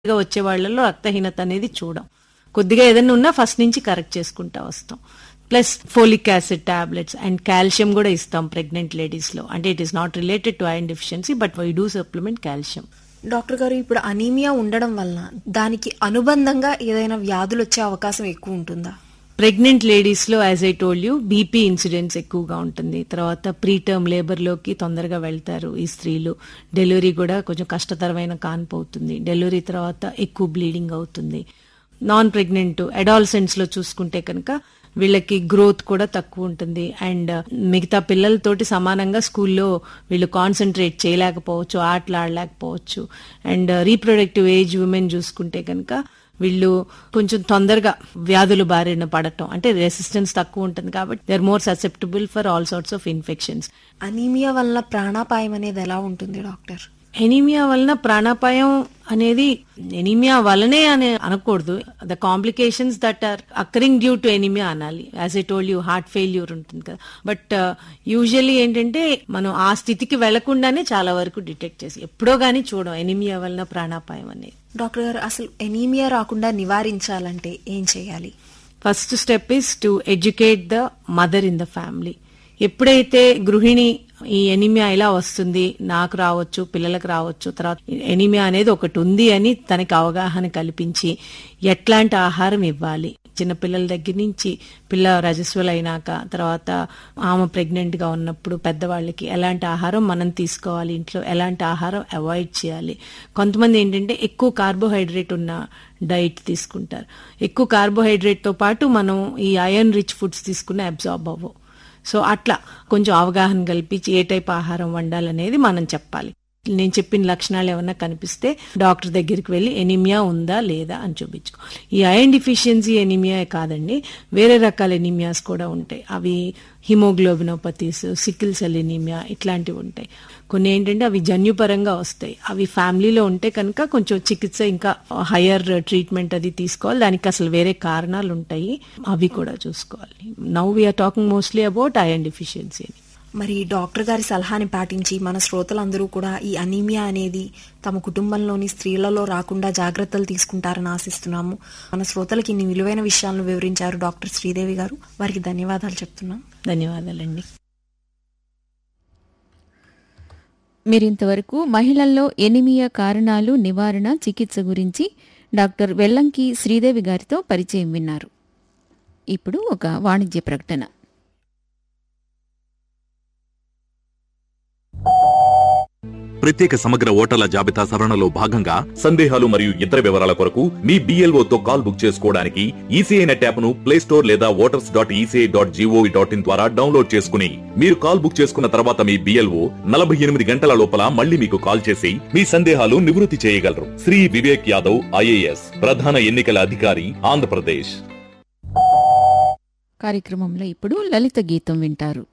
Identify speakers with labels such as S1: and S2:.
S1: గా వచ్చే వాళ్ళలో రక్తహీనత అనేది చూడం కొద్దిగా ఏదైనా ఉన్నా ఫస్ట్ నుంచి కరెక్ట్ చేసుకుంటా వస్తాం plus folic acid tablets and calcium కూడా ఇస్తాం ప్రెగ్నెంట్ లేడీస్ లో అంటే it is not related to iron deficiency but why do supplement calcium
S2: doctor గారు ఇప్పుడు అనీమియా ఉండడం వలన దానికి అనుబంధంగా ఏదైనా వ్యాధులు వచ్చే అవకాశం ఎక్కువ ఉంటుందా
S1: ప్రెగ్నెంట్ లేడీస్ లో as I told you BP incidents ఎక్కువగా ఉంటుంది తర్వాత ప్రీ టర్మ్ లేబర్ లోకి తొందరగా వెళ్తారు ఈ స్త్రీలు డెలివరీ కూడా కొంచెం కష్టతరమైన కాన్పు అవుతుంది డెలివరీ తర్వాత ఎక్కువ బ్లీడింగ్ అవుతుంది నాన్ ప్రెగ్నెంట్ అడాల్సెంట్స్ లో చూసుకుంటే కనుక వీళ్ళకి గ్రోత్ కూడా తక్కువ ఉంటుంది అండ్ మిగతా పిల్లలతోటి సమానంగా స్కూల్లో వీళ్ళు కాన్సన్ట్రేట్ చేయలేకపోవచ్చు ఆటలు ఆడలేకపోవచ్చు అండ్ రీప్రొడక్టివ్ ఏజ్ ఉమెన్ చూసుకుంటే కనుక వీళ్ళు కొంచెం తొందరగా వ్యాధులు బారిన పడటం అంటే రెసిస్టెన్స్ తక్కువ ఉంటుంది కాబట్టి they are more susceptible for all sorts of infections
S2: anaemia వలన ప్రాణాపాయం అనేది ఎలా ఉంటుంది డాక్టర్
S1: ఎనీమియా వలన ప్రాణాపాయం అనేది ఎనీమియా వలనే అని అనకూడదు the complications that are occurring due to anaemia అనాలి as a toll you heart failure ఉంటుంది కదా బట్ యూజువల్లీ ఏంటంటే మనం ఆ స్థితికి వెళ్లకుండానే చాలా వరకు డిటెక్ట్ చేసి ఎప్పుడో గానీ చూడం ఎనీమియా వలన ప్రాణాపాయం అనేది
S2: డాక్టర్ గారు అసలు ఎనీమియా రాకుండా నివారించాలంటే ఏం చేయాలి
S1: first step is to educate the mother in the family ఎప్పుడైతే గృహిణి ఈ ఎనిమియా ఇలా వస్తుంది నాకు రావచ్చు పిల్లలకు రావచ్చు తర్వాత ఎనిమియా అనేది ఒకటి ఉంది అని తనకి అవగాహన కల్పించి ఎట్లాంటి ఆహారం ఇవ్వాలి చిన్న పిల్లల దగ్గర నుంచి పిల్ల రజస్వలు అయినాక తర్వాత ఆమె ప్రెగ్నెంట్ గా ఉన్నప్పుడు పెద్దవాళ్ళకి ఎలాంటి ఆహారం మనం తీసుకోవాలి ఇంట్లో ఎలాంటి ఆహారం అవాయిడ్ చేయాలి కొంతమంది ఏంటంటే ఎక్కువ కార్బోహైడ్రేట్ ఉన్న డైట్ తీసుకుంటారు ఎక్కువ కార్బోహైడ్రేట్ తో పాటు మనం ఈ ఐరన్ రిచ్ ఫుడ్స్ తీసుకున్న అబ్జార్బ్ అవ్వవు సో అట్లా కొంచెం అవగాహన కల్పించి ఏ టైప్ ఆహారం వండాలనేది మనం చెప్పాలి నేను చెప్పిన లక్షణాలు ఏమన్నా కనిపిస్తే డాక్టర్ దగ్గరికి వెళ్ళి ఎనిమియా ఉందా లేదా అని చూపించుకోవాలి ఈ ఐరన్ డిఫిషియన్సీ ఎనిమియా కాదండి వేరే రకాల ఎనిమియాస్ కూడా ఉంటాయి అవి హిమోగ్లోబినోపతీస్ సికిల్ సెల్ ఎనీమియా ఇట్లాంటివి ఉంటాయి కొన్ని ఏంటంటే అవి జన్యుపరంగా వస్తాయి అవి ఫ్యామిలీలో ఉంటే కనుక కొంచెం చికిత్స ఇంకా హయ్యర్ ట్రీట్మెంట్ అది తీసుకోవాలి దానికి అసలు వేరే కారణాలు ఉంటాయి అవి కూడా చూసుకోవాలి now we are talking mostly about iron deficiency అని
S2: మరి డాక్టర్ గారి సలహాని పాటించి మన శ్రోతలందరూ కూడా ఈ అనీమియా అనేది తమ కుటుంబంలోని స్త్రీలలో రాకుండా జాగ్రత్తలు తీసుకుంటారని ఆశిస్తున్నాము మన శ్రోతలకి ఇన్ని విలువైన విషయాలను వివరించారు డాక్టర్ శ్రీదేవి గారు వారికి ధన్యవాదాలు చెప్తున్నాం
S1: ధన్యవాదాలండి
S3: మీరింతవరకు మహిళల్లో ఎనిమియా కారణాలు నివారణ చికిత్స గురించి డాక్టర్ వెల్లంకి శ్రీదేవి గారితో పరిచయం విన్నారు ఇప్పుడు ఒక వాణిజ్య ప్రకటన
S4: ప్రత్యేక సమగ్ర ఓటర్ల జాబితా సవరణలో భాగంగా సందేహాలు మరియు ఇతర వివరాల కొరకు మీ BLO తో కాల్ బుక్ చేసుకోవడానికి ఈసీఐ నెట్ యాప్ ను ప్లే స్టోర్ లేదా voters dot ECI dot gov dot in ద్వారా డౌన్లోడ్ చేసుకుని మీరు కాల్ బుక్ చేసుకున్న తర్వాత మీ బిఎల్ఓ నలభై ఎనిమిది గంటల లోపల మళ్ళీ మీకు కాల్ చేసి మీ సందేహాలు నివృత్తి చేయగలరు శ్రీ వివేక్ యాదవ్ ఐఏఎస్ ప్రధాన ఎన్నికల అధికారి ఆంధ్రప్రదేశ్
S3: కార్యక్రమంలో ఇప్పుడు లలిత గీతం వింటారు